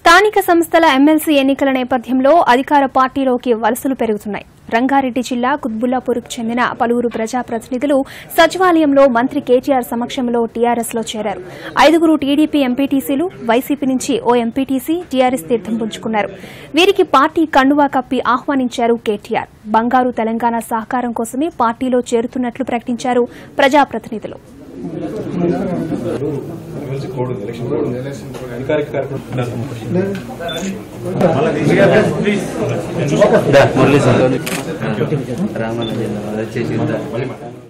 స్థానిక సంస్థల ఎమ్మెల్సీ ఎన్నికల నేపథ్యంలో అధికార పార్టీలోకి వలసలు పెరుగుతున్నాయి రంగారెడ్డి జిల్లా కుత్బుల్లాపూర్కు చెందిన పలువురు ప్రజాప్రతినిధులు సచివాలయంలో మంత్రి కేటీఆర్ సమక్షంలో టీఆర్ఎస్ లో చేరారు ఐదుగురు టీడీపీ ఎంపీటీసీలు వైసీపీ నుంచి ఓ ఎంపీటీసీ టీఆర్ఎస్ తీర్థం పుంజుకున్నారు వీరికి పార్టీ కండువా కప్పి ఆహ్వానించారు కేటీఆర్ బంగారు తెలంగాణ సహకారం కోసమే పార్టీలో చేరుతున్నట్లు ప్రకటించారు ప్రజాప్రతినిధులు అధికారిక కార్యక్రమం మురళీ సార్ రామన్న జిల్లా వచ్చేసి